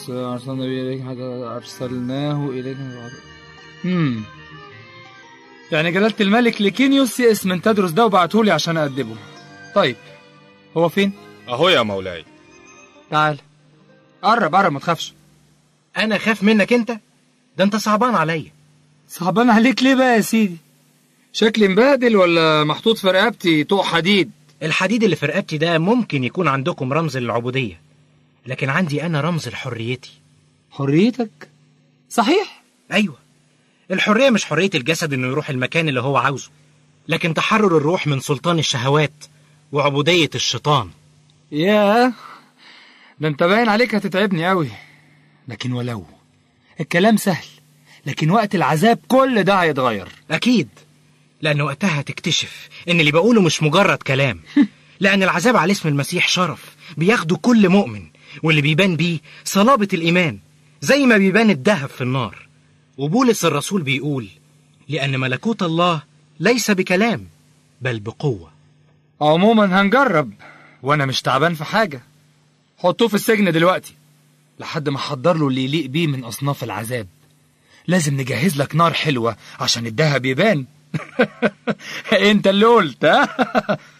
أرسلنا به إليك حتى أرسلناه إليك امم يعني جلالة الملك ليكينيوس يئس من تدرس ده وبعتهولي عشان أأدبه طيب هو فين؟ أهو يا مولاي تعال قرب قرب ما تخافش انا خاف منك انت ده انت صعبان عليا صعبان عليك ليه بقى يا سيدي؟ شكلي مبهدل ولا محطوط في رقبتي طوق حديد؟ الحديد اللي في رقبتي ده ممكن يكون عندكم رمز للعبودية لكن عندي انا رمز لحريتي حريتك؟ صحيح ايوه الحرية مش حرية الجسد انه يروح المكان اللي هو عاوزه لكن تحرر الروح من سلطان الشهوات وعبودية الشيطان ياه ده انت باين عليك هتتعبني قوي لكن ولو الكلام سهل لكن وقت العذاب كل ده هيتغير أكيد لأن وقتها هتكتشف إن اللي بقوله مش مجرد كلام لأن العذاب على اسم المسيح شرف بياخده كل مؤمن واللي بيبان بيه صلابة الإيمان زي ما بيبان الذهب في النار وبولس الرسول بيقول لأن ملكوت الله ليس بكلام بل بقوة عموما هنجرب وانا مش تعبان في حاجة حطوه في السجن دلوقتي لحد ما احضر له اللي يليق بيه من اصناف العذاب لازم نجهز لك نار حلوة عشان الدهب يبان انت اللي قلت ها